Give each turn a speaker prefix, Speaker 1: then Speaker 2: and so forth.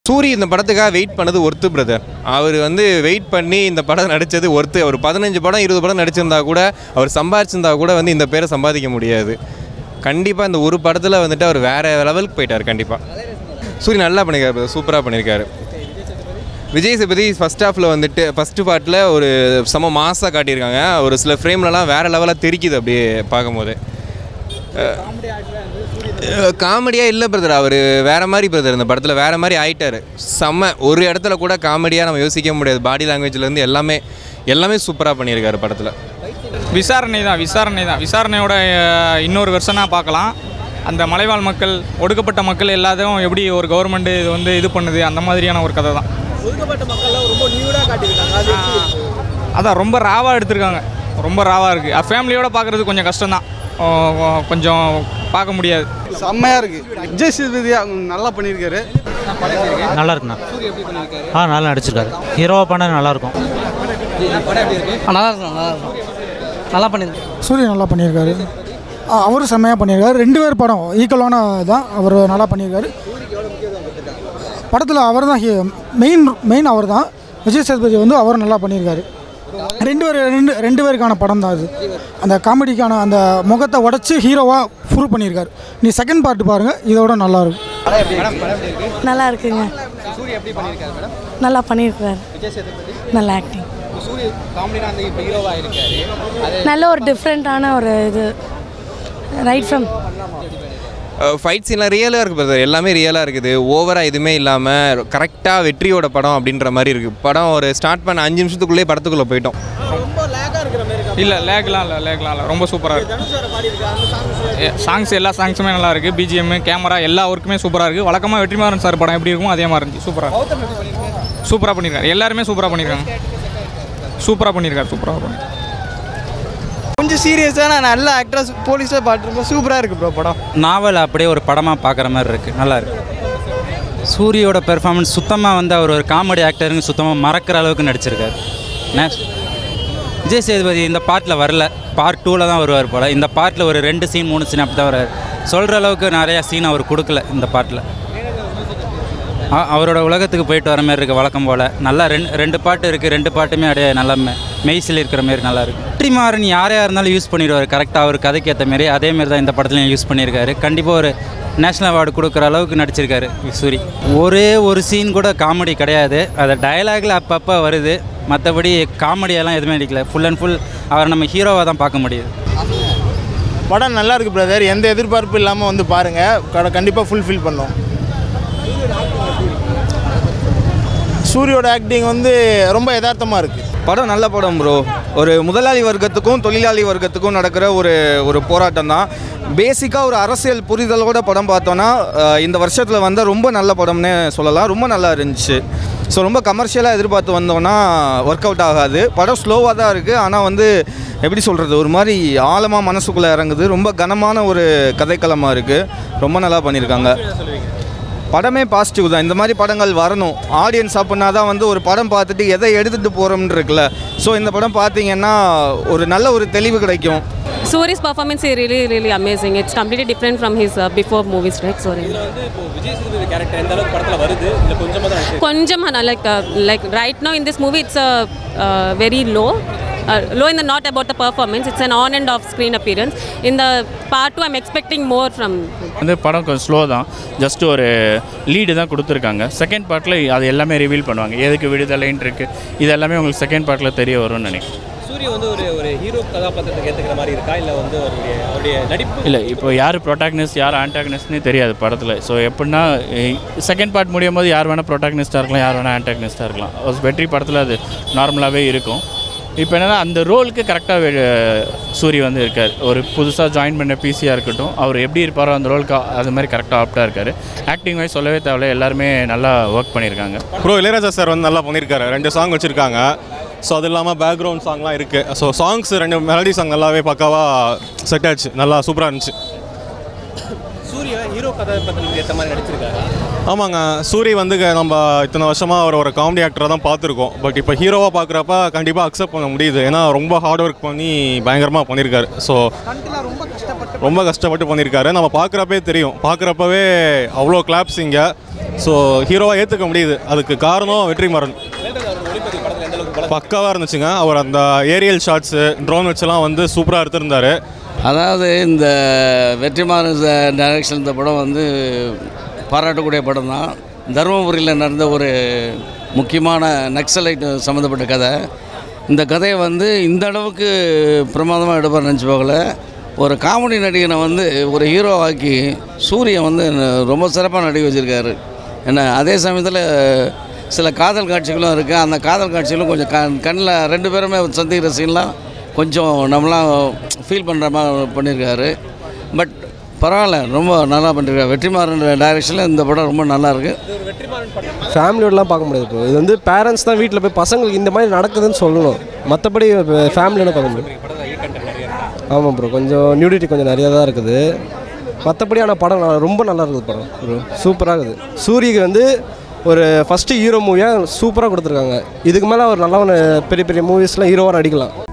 Speaker 1: சூரி இந்த படத்துக்காக வெயிட் பண்ணது ஒர்த்து பிரதர் அவர் வந்து வெயிட் பண்ணி இந்த படம் நடித்தது ஒர்த்து அவர் பதினஞ்சு படம் இருபது படம் நடிச்சிருந்தா கூட அவர் சம்பாதிச்சிருந்தா கூட வந்து இந்த பேரை சம்பாதிக்க முடியாது கண்டிப்பாக இந்த ஒரு படத்தில் வந்துட்டு அவர் வேறு லெவலுக்கு போயிட்டார் கண்டிப்பாக சூரி நல்லா பண்ணியிருக்காரு brother. சூப்பராக பண்ணியிருக்காரு விஜய் சேதுபதி ஃபஸ்ட் ஹாஃபில் வந்துட்டு ஃபஸ்ட்டு பார்ட்டில் ஒரு செம மாசாக காட்டியிருக்காங்க ஒரு சில ஃப்ரேம்லலாம் வேறு லெவலாக தெரிக்குது அப்படியே பார்க்கும்போது காமெடியாக இல்லை பிரதர் அவர் வேறு மாதிரி பிரதர் இந்த படத்தில் வேறு மாதிரி ஆயிட்டார் செம்ம ஒரு இடத்துல கூட காமெடியாக நம்ம யோசிக்க முடியாது பாடி லாங்குவேஜ்லேருந்து எல்லாமே எல்லாமே சூப்பராக பண்ணியிருக்காரு படத்தில்
Speaker 2: விசாரணை தான் விசாரணை தான் விசாரணையோட அஹ், இன்னொரு வெர்ஷனாக பார்க்கலாம் அந்த மலைவாழ் மக்கள் ஒடுக்கப்பட்ட மக்கள் எல்லாத்தையும் எப்படி ஒரு கவர்மெண்ட் இது வந்து இது பண்ணுது அந்த மாதிரியான ஒரு கதை தான்
Speaker 3: ஒதுக்கப்பட்ட மக்கள்லாம் ரொம்ப நியூடாக காட்டியிருக்காங்க அது எப்படி இருக்கு?
Speaker 2: அதான் ரொம்ப ராவாக எடுத்திருக்காங்க ரொம்ப ராவாக இருக்குது ஃபேமிலியோட பார்க்குறது கொஞ்சம் கஷ்டம்தான் ஓ, ஓ, கொஞ்சம் பார்க்க முடியாது
Speaker 4: செம்மையாக இருக்குது விஜய் சேதுபதி அவங்க நல்லா பண்ணியிருக்காரு
Speaker 5: நல்லா இருக்குண்ணா ஆ நல்லா நடிச்சிருக்காரு ஹீரோவாக பண்ண நல்லா இருக்கும்
Speaker 3: நல்லா இருக்கும் நல்லா இருக்கும் நல்லா பண்ணியிருக்கு
Speaker 6: சூரிய நல்லா பண்ணியிருக்காரு ஆ, அவரும் செம்மையாக பண்ணியிருக்காரு ரெண்டு பேர் படம் ஈக்குவலான தான் அவர் நல்லா பண்ணியிருக்காரு படத்தில் அவர் தான் மெயின் மெயின் அவர் தான் விஜய் சேதுபதி வந்து அவர் நல்லா பண்ணியிருக்காரு ரெண்டு பேர் ரெண்டு ரெண்டு பேருக்கான படம் தான் அது அந்த காமெடிக்கான அந்த முகத்தை உடச்சி ஹீரோவாக ப்ரூவ் பண்ணியிருக்காரு நீ செகண்ட் பார்ட் பாருங்கள் இதோட நல்லா இருக்கும்
Speaker 7: நல்லா இருக்குங்க நல்லா பண்ணியிருக்காரு நல்ல ஆக்டிங் நல்ல ஒரு டிஃப்ரெண்ட்டான ஒரு இது ரைட் ஃப்ரம்
Speaker 1: ஃபைட் சீன்லாம் ரியலாக இருக்குது பிரதர் எல்லாமே ரியலாக இருக்குது ஓவராக எதுவுமே இல்லாமல் கரெக்டாக வெற்றியோட படம் அப்படின்ற மாதிரி இருக்குது படம் ஒரு ஸ்டார்ட் பண்ண அஞ்சு நிமிஷத்துக்குள்ளேயே படத்துக்குள்ளே போயிட்டோம்
Speaker 3: ரொம்ப லேக்காக இருக்கிற மாதிரி இருக்கு
Speaker 2: இல்லை லேக்லாம் இல்லை லேக்லாம் இல்லை ரொம்ப சூப்பராக இருக்குது
Speaker 3: தனுஷ் வேறு பாடியிருக்கு அந்த சாங்ஸ்
Speaker 2: சாங்ஸ் எல்லா சாங்ஸுமே நல்லா இருக்குது பிஜிஎம் கேமரா எல்லா ஒர்க்குமே சூப்பராக இருக்குது வழக்கமாக வெற்றிமாறன் சார் படம் எப்படி இருக்குமோ அதே மாதிரி இருந்துச்சு சூப்பராக சூப்பராக பண்ணியிருக்காரு எல்லாருமே சூப்பராக பண்ணியிருக்காங்க சூப்பராக பண்ணியிருக்காரு சூப்பராக பண்ணியிருக்காரு
Speaker 3: கொஞ்சம் சீரியஸான நல்ல ஆக்ட்ரஸ் போலீஸாக பாட்டு சூப்பராக இருக்கு ப்ரோ படம்
Speaker 8: நாவல் அப்படியே ஒரு படமாக பார்க்குற மாதிரி இருக்குது நல்லா இருக்கு சூரியோட பெர்ஃபார்மன்ஸ் சுத்தமாக வந்து அவர் ஒரு காமெடி ஆக்டருங்க சுத்தமாக மறக்கிற அளவுக்கு நடிச்சிருக்காரு நெக்ஸ்ட் விஜய் சேதுபதி இந்த பாட்டில் வரல பார்ட் டூவில் தான் வருவார் போல் இந்த பாட்டில் ஒரு ரெண்டு சீன் மூணு சீன் அப்படி தான் வர்றாரு சொல்கிற அளவுக்கு நிறையா சீன் அவர் கொடுக்கல இந்த பாட்டில் அ- அவரோட உலகத்துக்கு போயிட்டு வர மாதிரி இருக்குது வழக்கம் போல் நல்லா ரெண்டு ரெண்டு பாட்டு இருக்குது ரெண்டு பாட்டுமே அப்படியே நல்லா மெ மெய்சில் இருக்கிற மாதிரி நல்லா இருக்கு வெற்றிமாறன் யாரையாக இருந்தாலும் யூஸ் பண்ணிடுவார் கரெக்டாக அவர் கதைக்கு ஏற்ற மாரி அதே மாதிரி தான் இந்த படத்துலையும் யூஸ் பண்ணியிருக்காரு கண்டிப்பாக ஒரு நேஷ்னல் அவார்டு கொடுக்குற அளவுக்கு நடிச்சிருக்காரு சூரி ஒரே ஒரு சீன் கூட காமெடி கிடையாது அது டயலாகில் அப்பப்போ வருது மற்றபடி காமெடியெல்லாம் எதுவுமே நடிக்கல ஃபுல் அண்ட் ஃபுல் அவரை நம்ம ஹீரோவாக தான் பார்க்க முடியுது
Speaker 4: படம் நல்லா இருக்கு பிரதர் எந்த எதிர்பார்ப்பும் இல்லாமல் வந்து பாருங்கள் கண்டிப்பாக ஃபுல்ஃபில் பண்ணும் சூரியோட ஆக்டிங் வந்து ரொம்ப யதார்த்தமாக இருக்குது
Speaker 9: படம் நல்ல படம் ப்ரோ ஒரு முதலாளி வர்க்கத்துக்கும் தொழிலாளி வர்க்கத்துக்கும் நடக்கிற ஒரு ஒரு போராட்டம் தான் பேசிக்காக ஒரு அரசியல் புரிதலோட படம் பார்த்தோன்னா அஹ், இந்த வருஷத்தில் வந்த ரொம்ப நல்ல படம்னே சொல்லலாம் ரொம்ப நல்லா இருந்துச்சு ஸோ ரொம்ப கமர்ஷியலாக எதிர்பார்த்து வந்தோன்னா ஒர்க் அவுட் ஆகாது படம் ஸ்லோவாக தான் இருக்குது ஆனால் வந்து எப்படி சொல்கிறது ஒரு மாதிரி ஆழமாக மனசுக்குள்ளே இறங்குது ரொம்ப கனமான ஒரு கதைக்களமாக இருக்குது ரொம்ப நல்லா பண்ணியிருக்காங்க படமே பாசிட்டிவ் தான் இந்த மாதிரி படங்கள் வரணும் ஆடியன்ஸ் அப்படின்னா தான் வந்து ஒரு படம் பார்த்துட்டு எதை எடுத்துகிட்டு போகிறோம்னு இருக்குல்ல ஸோ இந்த படம் பார்த்தீங்கன்னா ஒரு நல்ல ஒரு தெளிவு கிடைக்கும்
Speaker 7: Suri's performance is really, really amazing. It's completely different from his uh, before movies, right? Sorry. கொஞ்சமாக like uh, like right now in this movie it's a uh, very low. Uh, low in the not about the performance. It's an on and off screen appearance. In the part two, I'm expecting more from.
Speaker 10: வந்து படம் கொஞ்சம் slow தான் just ஒரு lead தான் கொடுத்துருக்காங்க second பார்ட்டில் அது எல்லாமே ரிவீல் பண்ணுவாங்க எதுக்கு விடுதலைன்னு இருக்குது இது எல்லாமே உங்களுக்கு செகண்ட் பார்ட்டில் தெரிய வரும்னு நினைக்கிறேன்
Speaker 11: சூரிய வந்து ஒரு ஒரு ஹீரோ கதாபாத்திரத்துக்கு ஏற்றுக்கிற மாதிரி இருக்கா இல்லை வந்து அவருடைய அவருடைய நடிப்பு
Speaker 10: இல்லை இப்போ யார் ப்ரொட்டாக்னிஸ்ட் யார் ஆன்டாக்னிஸ்ட்னே தெரியாது படத்தில் ஸோ எப்படின்னா செகண்ட் பார்ட் முடியும் போது யார் வேணால் ப்ரொட்டாக்னிஸ்ட்டாக இருக்கலாம் யார் வேணால் ஆன்டாக்னிஸ்ட்டாக இருக்கலாம் ஒரு வெற்றி படத்தில் அது நார்மலாகவே இருக்கும் இப்போ என்னென்னா அந்த ரோலுக்கு கரெக்டாக சூரி வந்து இருக்கார் ஒரு புதுசாக ஜாயின் பண்ண பிசியாக இருக்கட்டும் அவர் எப்படி இருப்பாரோ அந்த ரோலுக்கு அது மாதிரி கரெக்டாக ஆப்டாக இருக்கார் ஆக்டிங் வைஸ் சொல்லவே தேவையில்ல எல்லாருமே நல்லா ஒர்க் பண்ணியிருக்காங்க
Speaker 1: ப்ரோ இளையராஜா சார் வந்து நல்லா பண்ணியிருக்காரு ரெண்டு சாங் வச்சுருக்காங்க ஸோ அது இல்லாமல் பேக்ரவுண்ட் சாங்லாம் இருக்குது ஸோ சாங்ஸ் ரெண்டு மெலடி சாங் நல்லாவே பக்காவாக செட் ஆச்சு நல்லா சூப்பராக இருந்துச்சு
Speaker 11: சூர்யா ஹீரோ கதாபாத்திரத்துக்கு ஏற்ற மாதிரி நடிச்சிருக்காரா
Speaker 1: ஆமாங்க சூரி வந்து க- நம்ம இத்தனை வருஷமாக அவர் ஒரு காமெடி ஆக்டராக தான் பார்த்துருக்கோம் பட் இப்போ ஹீரோவாக பார்க்குறப்ப கண்டிப்பாக அக்செப்ட் பண்ண முடியுது ஏன்னா ரொம்ப ஹார்ட் ஒர்க் பண்ணி பயங்கரமாக பண்ணியிருக்காரு ஸோ
Speaker 3: ரொம்ப கஷ்டப்பட்டு
Speaker 1: ரொம்ப கஷ்டப்பட்டு பண்ணியிருக்காரு நம்ம பார்க்குறப்பே தெரியும் பார்க்குறப்பவே அவ்வளோ கிளாப்ஸ் இங்கே
Speaker 12: ஸோ ஹீரோவாக ஏற்றுக்க முடியுது அதுக்கு காரணம் வெற்றிமாறன் பக்காவாக இருந்துச்சுங்க அவர் அந்த ஏரியல் ஷாட்ஸு ட்ரோன் வச்செல்லாம் வந்து சூப்பராக எடுத்திருந்தாரு
Speaker 13: அதாவது இந்த வெற்றிமாறன் டைரக்ஷன் இந்த படம் வந்து பாராட்டக்கூடிய படம் தான் தருமபுரியில் நடந்த ஒரு முக்கியமான நக்சலைட் சம்மந்தப்பட்ட கதை இந்த கதையை வந்து இந்த அளவுக்கு பிரமாதமாக எடுப்பார் நினச்சி போகல ஒரு காமெடி நடிகனை வந்து ஒரு ஹீரோ ஆக்கி சூரியன் வந்து ரொம்ப சிறப்பாக நடிக்க வச்சுருக்காரு என்ன அதே சமயத்தில் சில காதல் காட்சிகளும் இருக்குது அந்த காதல் காட்சிகளும் கொஞ்சம் கண் கண்ணில் ரெண்டு பேருமே சந்திக்கிற சீன்லாம் கொஞ்சம் நம்மளாம் ஃபீல் பண்ணுற மாதிரி பண்ணியிருக்காரு பட் பரவாயில்ல ரொம்ப நல்லா பண்ணியிருக்காரு வெற்றிமாறன் டைரக்ஷனில் இந்த படம் ரொம்ப நல்லா இருக்கு
Speaker 14: ஃபேமிலியோடலாம் பார்க்க முடியாது ப்ரோ இது வந்து பேரண்ட்ஸ் தான் வீட்டில் போய் பசங்களுக்கு இந்த மாதிரி நடக்குதுன்னு சொல்லணும் மற்றபடி ஃபேமிலியோட பார்க்க முடியும் ஆமாம் ப்ரோ கொஞ்சம் நியூடிட்டி கொஞ்சம் நிறையா தான் இருக்குது மற்றபடி ஆனால் படம் நல்லா- ரொம்ப நல்லா இருக்குது படம் ப்ரோ சூப்பராக இருக்குது சூரியக்கு வந்து ஒரு ஃபஸ்ட்டு ஹீரோ மூவியாக சூப்பராக கொடுத்துருக்காங்க இதுக்கு மேலே அவர் நல்லா ஒன்று பெரிய பெரிய மூவிஸ்லாம் ஹீரோவாக நடிக்கலாம்